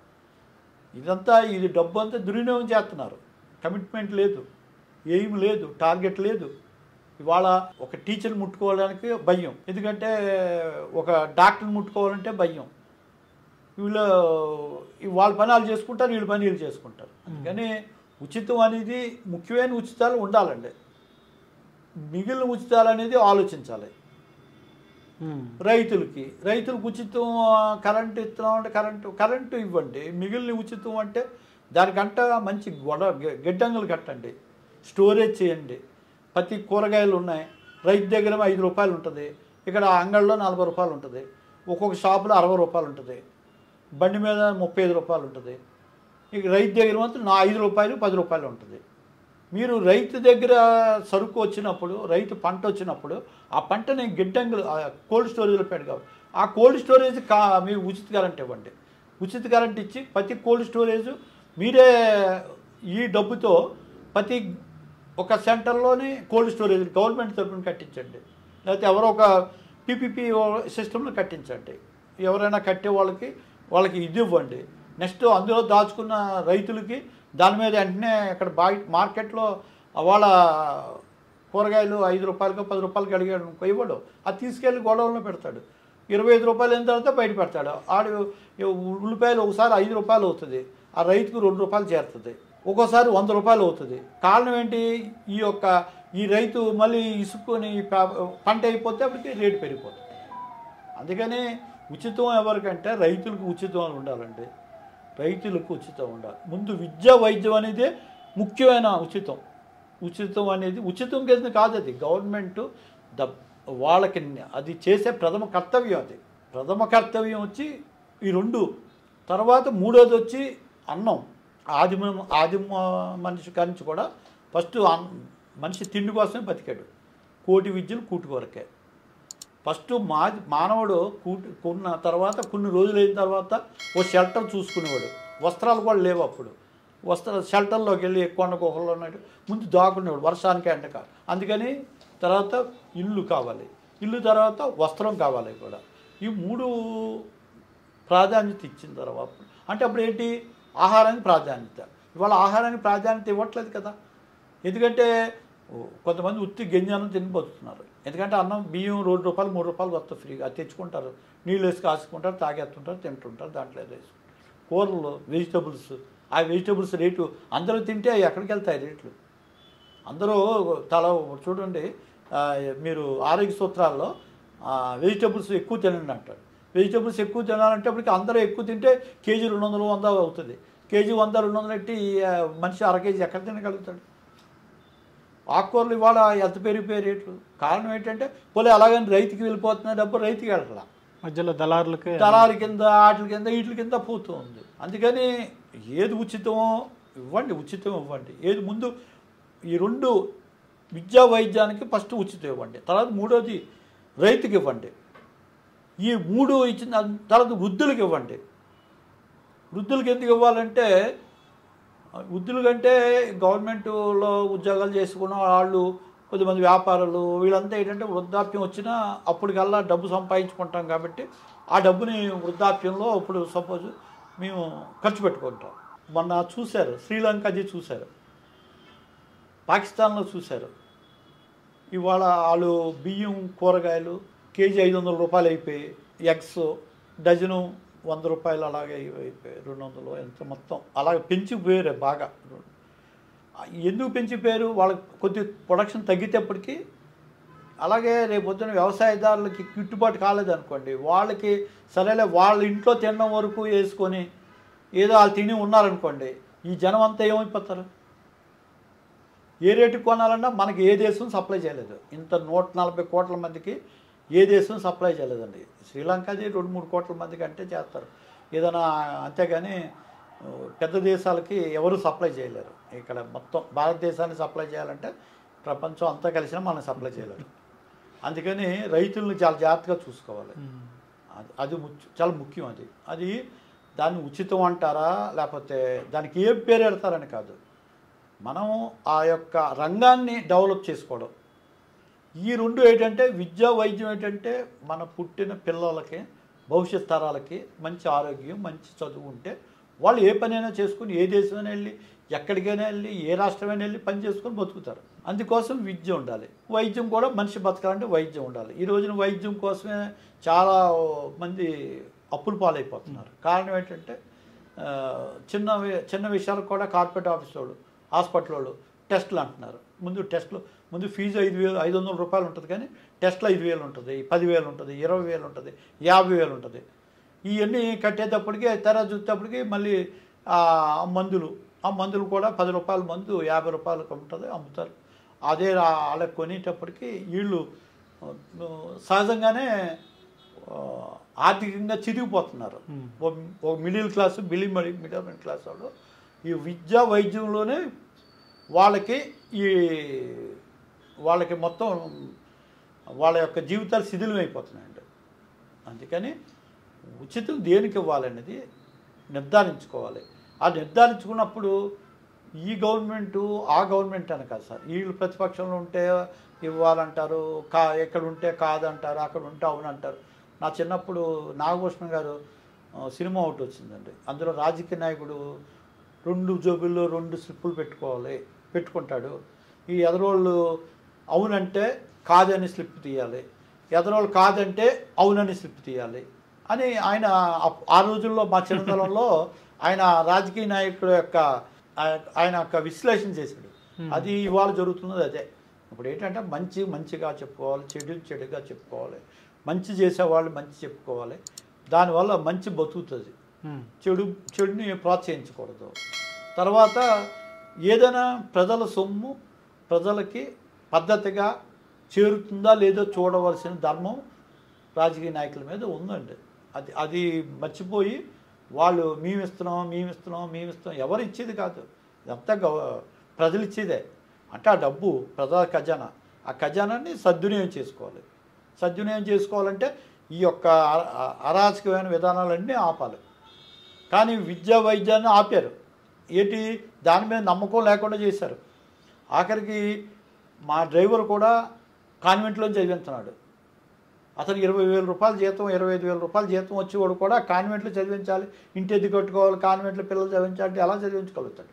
ఇదంతా ఇది డబ్బు అంతా దుర్వినియోగం చేస్తున్నారు కమిట్మెంట్ లేదు ఎయిమ్ లేదు టార్గెట్ లేదు ఇవాళ ఒక టీచర్ ముట్టుకోవడానికి భయం ఎందుకంటే ఒక డాక్టర్ని ముట్టుకోవాలంటే భయం వీళ్ళు వాళ్ళ పని వాళ్ళు చేసుకుంటారు వీళ్ళ పని వీళ్ళు చేసుకుంటారు అందుకని ఉచితం అనేది ముఖ్యమైన ఉచితాలు ఉండాలండి మిగిలిన ఉచితాలు అనేది ఆలోచించాలి ఉమ్. రైతులకి రైతులకు ఉచితం ఆ, కరెంటు ఇస్తున్నాం అంటే కరెంటు కరెంటు ఇవ్వండి మిగిలిన ఉచితం అంటే దానికంట మంచి గొడ గె- గిడ్డంగులు కట్టండి స్టోరేజ్ చేయండి ప్రతి కూరగాయలు ఉన్నాయి రైతు దగ్గర ఐదు రూపాయలు ఉంటుంది ఇక్కడ అంగడిలో నలభై రూపాయలు ఉంటుంది ఒక్కొక్క షాపులో అరవై రూపాయలు ఉంటుంది బండి మీద ముప్పై ఐదు రూపాయలు ఉంటుంది ఇక రైతు దగ్గర మాత్రం నా ఐదు రూపాయలు పది రూపాయలు ఉంటుంది మీరు రైతు దగ్గర సరుకు వచ్చినప్పుడు రైతు పంట వచ్చినప్పుడు ఆ పంటని గిడ్డంగులు ఆ కోల్డ్ స్టోరేజ్లో పెట్టుకోవాలి ఆ కోల్డ్ స్టోరేజ్ కా మీరు ఉచిత కరెంట్ ఇవ్వండి ఉచిత కరెంట్ ఇచ్చి ప్రతి కోల్డ్ స్టోరేజ్ మీరే ఈ డబ్బుతో ప్రతి ఒక సెంటర్లోని కోల్డ్ స్టోరేజ్ గవర్నమెంట్ తరఫున కట్టించండి లేకపోతే ఎవరో ఒక పీపీపీ సిస్టంలో కట్టించండి ఎవరైనా కట్టే వాళ్ళకి వాళ్ళకి ఇది ఇవ్వండి నెక్స్ట్ అందులో దాచుకున్న రైతులకి దాని మీద వెంటనే అక్కడ బయట మార్కెట్లో వాళ్ళ కూరగాయలు ఐదు రూపాయలకో పది రూపాయలకి అడిగాడు అనుకో ఇవ్వడు అది తీసుకెళ్ళి గొడవల్లో పెడతాడు ఇరవై ఐదు రూపాయలు అయిన తర్వాత బయట పెడతాడు ఆడు ఉల్లిపాయలు ఒకసారి ఐదు రూపాయలు అవుతుంది ఆ రైతుకు రెండు రూపాయలు చేరుతుంది ఒక్కోసారి వంద రూపాయలు అవుతుంది కారణం ఏంటి ఈ యొక్క ఈ రైతు మళ్ళీ ఇసుక్కొని ప- పంట అయిపోతే అప్పటికి రేటు పెరిగిపోతుంది అందుకని ఉచితం ఎవరికంటే రైతులకు ఉచితం అని ఉండాలండి రైతులకు ఉచితం ఉండాలి ముందు విద్య వైద్యం అనేది ముఖ్యమైన ఉచితం ఉచితం అనేది ఉచితం కింద కాదు అది గవర్నమెంట్ ద వాళ్ళకి అది చేసే ప్రథమ కర్తవ్యం అది ప్రథమ కర్తవ్యం వచ్చి ఈ రెండు తర్వాత మూడోది వచ్చి అన్నం ఆదిమ ఆదిమ మనిషి కానించి కూడా ఫస్ట్ అన్- మనిషి తిండి కోసమే బతికాడు కోటి విద్యలు కూటి కొరకే ఫస్ట్ మా మానవుడు కూటి కొన్న తర్వాత కొన్ని రోజులు అయిన తర్వాత ఓ షెల్టర్ చూసుకునేవాడు వస్త్రాలు కూడా లేవు అప్పుడు వస్త్ర షెల్టర్లోకి వెళ్ళి కొండ గుహల్లో ఉన్నట్టు ముందు దాక్కునేవాడు వర్షానికి ఎండక అందుకని తర్వాత ఇల్లు కావాలి ఇల్లు తర్వాత వస్త్రం కావాలి కూడా ఈ మూడు ప్రాధాన్యత ఇచ్చిన తర్వాత అంటే అప్పుడు ఏంటి ఆహారానికి ప్రాధాన్యత ఇవాళ ఆహారానికి ప్రాధాన్యత ఇవ్వట్లేదు కదా ఎందుకంటే ఓ, కొంతమంది ఉత్తి గింజాలను తిని బతుకుతున్నారు ఎందుకంటే అన్నం బియ్యం రెండు రూపాయలు మూడు రూపాయలు వస్తుంది ఫ్రీగా అది తెచ్చుకుంటారు నీళ్ళు వేసి కాసుకుంటారు తాగేస్తుంటారు తింటుంటారు దాంట్లో ఏదో వేసుకుంటారు కూరలు వెజిటబుల్స్ ఆ వెజిటబుల్స్ రేటు అందరూ తింటే అవి ఎక్కడికి వెళ్తాయి రేట్లు అందరూ తల చూడండి ఆ, మీరు ఆరోగ్య సూత్రాల్లో వెజిటబుల్స్ ఎక్కువ తినండి అంటారు వెజిటబుల్స్ ఎక్కువ తినాలంటే అప్పటికి అందరూ ఎక్కువ తింటే కేజీ రెండు వందలు వంద అవుతుంది కేజీ వంద రెండు వందలు ఎట్టి ఆ, మనిషి అర కేజీ ఎక్కడ తినగలుగుతాడు ఆకుకూరలు ఇవాళ ఎంత పెరిగిపోయే రేట్లు కారణం ఏంటంటే పోలే అలాగని రైతుకి వెళ్ళిపోతున్న డబ్బు రైతుకి వెళ్ళట్లా మధ్యలో దళారులకి దళాల కింద వాటి కింద వీటి కింద పోతూ ఉంది అందుకని ఏది ఉచితమో ఇవ్వండి ఉచితం ఇవ్వండి ఏది ముందు ఈ రెండు విద్యా వైద్యానికి ఫస్ట్ ఉచితం ఇవ్వండి తర్వాత మూడోది రైతుకి ఇవ్వండి ఈ మూడు ఇచ్చిన తర్వాత వృద్ధులకు ఇవ్వండి వృద్ధులకు ఎందుకు ఇవ్వాలంటే వృద్ధుల కంటే గవర్నమెంట్లో ఉద్యోగాలు చేసుకున్న వాళ్ళు కొద్దిమంది వ్యాపారులు వీళ్ళంతా ఏంటంటే వృద్ధాప్యం వచ్చినా అప్పటికల్లా డబ్బు సంపాదించుకుంటాం కాబట్టి ఆ డబ్బుని వృద్ధాప్యంలో ఇప్పుడు సపోజ్ మేము ఖర్చు పెట్టుకుంటాం మొన్న చూశారు శ్రీలంక అది చూశారు పాకిస్తాన్లో చూశారు ఇవాళ వాళ్ళు బియ్యం కూరగాయలు కేజీ ఐదు వందల రూపాయలు అయిపోయి ఎగ్స్ డజను వంద రూపాయలు అలాగే అయిపోయాయి రెండు వందలు ఎంత మొత్తం అలాగే పెంచిపోయారు బాగా ఎందుకు పెంచిపోయారు వాళ్ళకి కొద్ది ప్రొడక్షన్ తగ్గితేప్పటికి అలాగే రేపు పొద్దున వ్యవసాయదారులకి గిట్టుబాటు కాలేదనుకోండి వాళ్ళకి సరేలే వాళ్ళ ఇంట్లో తినడం వరకు వేసుకొని ఏదో వాళ్ళు తిని ఉన్నారనుకోండి ఈ జనం అంతా ఏమైపోతారు ఏ రేటుకి కొనాలన్నా మనకి ఏ దేశం సప్లై చేయలేదు ఇంత నూట నలభై కోట్ల మందికి ఏ దేశం సప్లై చేయలేదండి శ్రీలంకది రెండు మూడు కోట్ల మందికి అంటే చేస్తారు ఏదైనా అంతేగాని ఆ, పెద్ద దేశాలకి ఎవరు సప్లై చేయలేరు ఇక్కడ మొత్తం భారతదేశాన్ని సప్లై చేయాలంటే ప్రపంచం అంతా కలిసినా మనం సప్లై చేయలేరు అందుకని రైతులను చాలా జాగ్రత్తగా చూసుకోవాలి ఉమ్. అది అది ముఖ్య- చాలా ముఖ్యం అది అది దాన్ని ఉచితం అంటారా లేకపోతే దానికి ఏ పేరు పెడతారని కాదు మనం ఆ యొక్క రంగాన్ని డెవలప్ చేసుకోవడం ఈ రెండు ఏంటంటే విద్యా వైద్యం ఏంటంటే మన పుట్టిన పిల్లలకి భవిష్యత్ తరాలకి మంచి ఆరోగ్యం మంచి చదువు ఉంటే వాళ్ళు ఏ పనైనా చేసుకుని ఏ దేశమైనా వెళ్ళి ఎక్కడికైనా వెళ్ళి ఏ రాష్ట్రమైనా వెళ్ళి పని చేసుకొని బతుకుతారు అందుకోసం విద్య ఉండాలి వైద్యం కూడా మనిషి బతకాలంటే వైద్యం ఉండాలి ఈ రోజున వైద్యం కోసమే చాలా మంది అప్పులు పాలైపోతున్నారు కారణం ఏంటంటే ఆ, చిన్న వి- చిన్న విషయాలకు కూడా కార్పొరేట్ ఆఫీస్ వాళ్ళు హాస్పిటల్ వాళ్ళు టెస్టులు అంటున్నారు ముందు టెస్టులు ముందు ఫీజు ఐదు వేలు ఐదు వందల రూపాయలు ఉంటుంది కానీ టెస్టులు ఐదు వేలు ఉంటుంది పదివేలు ఉంటుంది ఇరవై వేలు ఉంటుంది యాభై వేలు ఉంటుంది ఇవన్నీ కట్టేటప్పటికి తెర చూసేటప్పటికి మళ్ళీ ఆ మందులు ఆ మందులు కూడా పది రూపాయల మందు యాభై రూపాయలకు ఉంటుంది అమ్ముతారు అదే ఆ- వాళ్ళకి కొనేటప్పటికి వీళ్ళు ఆ, సహజంగానే ఆ, ఆర్థికంగా చిరిగిపోతున్నారు Hmm. ఓ- ఓ middle class below middle class వాళ్ళు ఈ విద్యా వైద్యంలోనే వాళ్ళకి ఈ వాళ్ళకి మొత్తం వాళ్ళ యొక్క జీవితాలు శిథిలం అయిపోతున్నాయండి అందుకని ఉచితం దేనికి ఇవ్వాలనేది నిర్ధారించుకోవాలి ఆ నిర్ధారించుకున్నప్పుడు ఈ గవర్నమెంటు ఆ గవర్నమెంట్ అని కాదు సార్ వీళ్ళు ప్రతిపక్షంలో ఉంటే ఇవ్వాలంటారు కా ఎక్కడ ఉంటే కాదంటారు అక్కడ ఉంటే అవునంటారు నా చిన్నప్పుడు నాగభూషణం గారు ఆ, సినిమా ఒకటి వచ్చిందండి అందులో రాజకీయ నాయకుడు రెండు జోబుల్లో రెండు స్లిప్పులు పెట్టుకోవాలి పెట్టుకుంటాడు ఈ ఎదరోళ్ళు అవునంటే కాదని స్లిప్ తీయాలి ఎదరోళ్ళు కాదంటే అవునని స్లిప్ తీయాలి అని ఆయన అప్- ఆ రోజుల్లో మా చిన్నతనంలో ఆయన రాజకీయ నాయకుడు యొక్క ఆయ- ఆయన యొక్క విశ్లేషణ చేశాడు అది ఇవాళ జరుగుతున్నది అదే ఇప్పుడు ఏంటంటే మంచి మంచిగా చెప్పుకోవాలి చెడు చెడుగా చెప్పుకోవాలి మంచి చేసేవాళ్ళు మంచి చెప్పుకోవాలి దానివల్ల మంచి బతుకుతుంది ఉమ్, చెడు చెడుని ప్రోత్సహించకూడదు తర్వాత ఏదైనా ప్రజల సొమ్ము ప్రజలకి పద్ధతిగా చేరుతుందా లేదో చూడవలసిన ధర్మం రాజకీయ నాయకుల మీద ఉందండి అది అది మర్చిపోయి వాళ్ళు మేము ఇస్తున్నాం మేము ఇస్తున్నాం మేము ఇస్తున్నాం ఎవరు ఇచ్చేది కాదు ఇదంతా గవ ప్రజలు ఇచ్చేదే అంటే ఆ డబ్బు ప్రజా ఖజానా ఆ ఖజానాన్ని సద్వినియోగం చేసుకోవాలి సద్వినియోగం చేసుకోవాలంటే ఈ యొక్క అ- అ- అరాచకమైన విధానాలన్నీ ఆపాలి కానీ విద్యా వైద్యాన్ని ఆపారు ఏంటి దాని మీద నమ్మకం లేకుండా చేశారు ఆఖరికి మా డ్రైవర్ కూడా కాన్వెంట్లో చదివిస్తున్నాడు అతనికి ఇరవై వేల రూపాయల జీతం ఇరవై ఐదు వేల రూపాయల జీతం వచ్చేవాడు కూడా కాన్వెంట్లో చదివించాలి ఇంటి ఎద్దు కట్టుకోవాలి కాన్వెంట్లో పిల్లలు చదివించాలంటే ఎలా చదివించగలుగుతాడు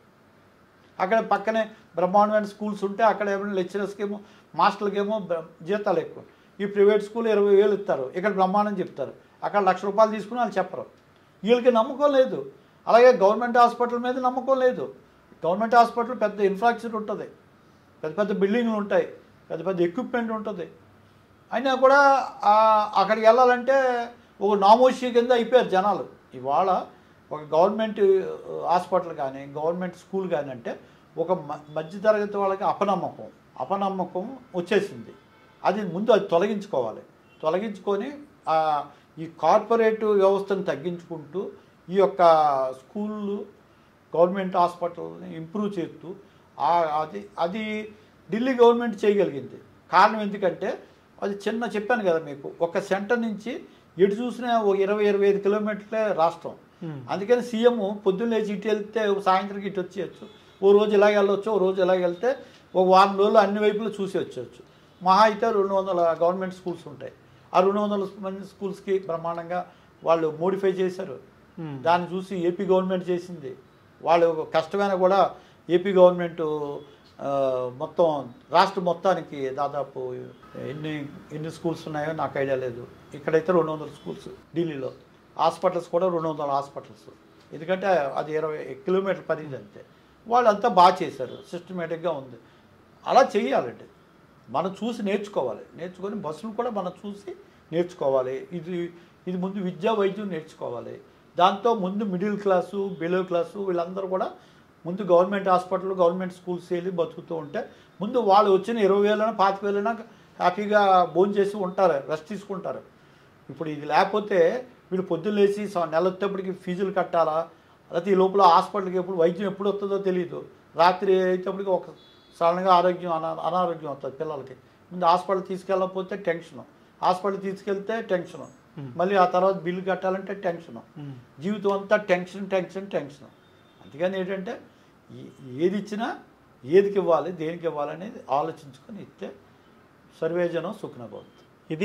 అక్కడ పక్కనే బ్రహ్మాండమైన స్కూల్స్ ఉంటే అక్కడ ఏమైనా లెక్చరర్స్కి ఏమో మాస్టర్లకి ఏమో బ్ర- జీతాలు ఎక్కువ ఈ ప్రైవేట్ స్కూల్ ఇరవై వేలు ఇస్తారు ఇక్కడ బ్రహ్మాండం చెప్తారు అక్కడ లక్ష రూపాయలు తీసుకుని వాళ్ళు చెప్పరు వీళ్ళకి నమ్మకం లేదు అలాగే గవర్నమెంట్ హాస్పిటల్ మీద నమ్మకం లేదు గవర్నమెంట్ హాస్పిటల్ పెద్ద ఇన్ఫ్రాస్ట్రక్చర్ ఉంటుంది పెద్ద పెద్ద బిల్డింగ్లు ఉంటాయి పెద్ద పెద్ద ఎక్విప్మెంట్ ఉంటుంది అయినా కూడా ఆ, అక్కడికి వెళ్ళాలంటే ఒక నామోషి కింద అయిపోయారు జనాలు ఇవాళ ఒక గవర్నమెంట్ హాస్పిటల్ కానీ గవర్నమెంట్ స్కూల్ కానీ అంటే ఒక మ- మధ్యతరగతి వాళ్ళకి అపనమ్మకం అపనమ్మకం వచ్చేసింది అది ముందు అది తొలగించుకోవాలి తొలగించుకొని ఆ, ఈ కార్పొరేట్ వ్యవస్థను తగ్గించుకుంటూ ఈ యొక్క స్కూళ్ళు గవర్నమెంట్ హాస్పిటల్ని ఇంప్రూవ్ చేస్తూ ఆ- అది అది ఢిల్లీ గవర్నమెంట్ చేయగలిగింది కారణం ఎందుకంటే అది చిన్న చెప్పాను కదా మీకు ఒక సెంటర్ నుంచి ఎటు చూసినా ఒక ఇరవై ఇరవై ఐదు కిలోమీటర్లే రాష్ట్రం ఉమ్, అందుకని సీఎం పొద్దున్న లేచి ఇటు వెళ్తే సాయంత్రం ఇటు వచ్చేయచ్చు ఓ రోజు ఇలాగ వెళ్ళొచ్చు ఓ రోజు ఇలాగ వెళ్తే ఒక వారం రోజులు అన్ని వైపులు చూసి వచ్చేయచ్చు మహా అయితే రెండు వందల గవర్నమెంట్ స్కూల్స్ ఉంటాయి ఆ రెండు వందల మంది స్కూల్స్కి బ్రహ్మాండంగా వాళ్ళు మోడిఫై చేశారు ఉమ్, దాన్ని చూసి ఏపీ గవర్నమెంట్ చేసింది వాళ్ళు కష్టమైన కూడా ఏపీ గవర్నమెంట్ ఆ, మొత్తం రాష్ట్ర మొత్తానికి దాదాపు ఎన్ని ఎన్ని స్కూల్స్ ఉన్నాయో నాకు ఐడియా లేదు ఇక్కడైతే రెండు వందల స్కూల్స్ ఢిల్లీలో హాస్పిటల్స్ కూడా రెండు వందల హాస్పిటల్స్ ఎందుకంటే అది ఇరవై కిలోమీటర్ పరిధి అంతే వాళ్ళంతా బాగా చేశారు సిస్టమేటిక్గా ఉంది అలా చేయాలండి మనం చూసి నేర్చుకోవాలి నేర్చుకొని బస్సులు కూడా మనం చూసి నేర్చుకోవాలి ఇది ఇది ముందు విద్యా వైద్యం నేర్చుకోవాలి దాంతో ముందు మిడిల్ క్లాసు బిలో క్లాసు వీళ్ళందరూ కూడా ముందు గవర్నమెంట్ హాస్పిటల్ గవర్నమెంట్ స్కూల్స్ వెళ్ళి బతుకుతూ ఉంటే ముందు వాళ్ళు వచ్చిన ఇరవై వేలైనా పాతిక వేలైనా హ్యాపీగా భోజనం చేసి ఉంటారు రెస్ట్ తీసుకుంటారు ఇప్పుడు ఇది లేకపోతే వీళ్ళు పొద్దున్న లేచి స- నెల వచ్చేటప్పటికి ఫీజులు కట్టాలా లేకపోతే ఈ లోపల హాస్పిటల్కి ఎప్పుడు వైద్యం ఎప్పుడు వస్తుందో తెలియదు రాత్రి అయ్యేటప్పటికి ఒక సడన్గా ఆరోగ్యం అనా అనారోగ్యం వస్తుంది పిల్లలకి ముందు హాస్పిటల్ తీసుకెళ్ళకపోతే టెన్షన్ హాస్పిటల్ తీసుకెళ్తే టెన్షన్ మళ్ళీ ఆ తర్వాత బిల్లు కట్టాలంటే టెన్షన్ ఉమ్, జీవితం అంతా టెన్షన్ టెన్షన్ టెన్షన్ అందుకని ఏంటంటే ఏ- ఏది ఇచ్చినా ఏదికి ఇవ్వాలి దేనికి ఇవ్వాలి అనేది ఆలోచించుకొని ఇస్తే సర్వేజనం సుఖనభవతి ఇది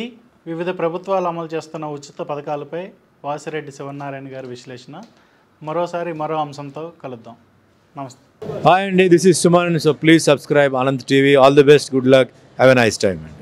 వివిధ ప్రభుత్వాలు అమలు చేస్తున్న ఉచిత పథకాలపై వాసిరెడ్డి శివనారాయణ గారి విశ్లేషణ మరోసారి మరో అంశంతో కలుద్దాం నమస్తే Hi, Andy. This is Suman. So please subscribe Anand TV. All the best. Good luck. Have a nice time. man.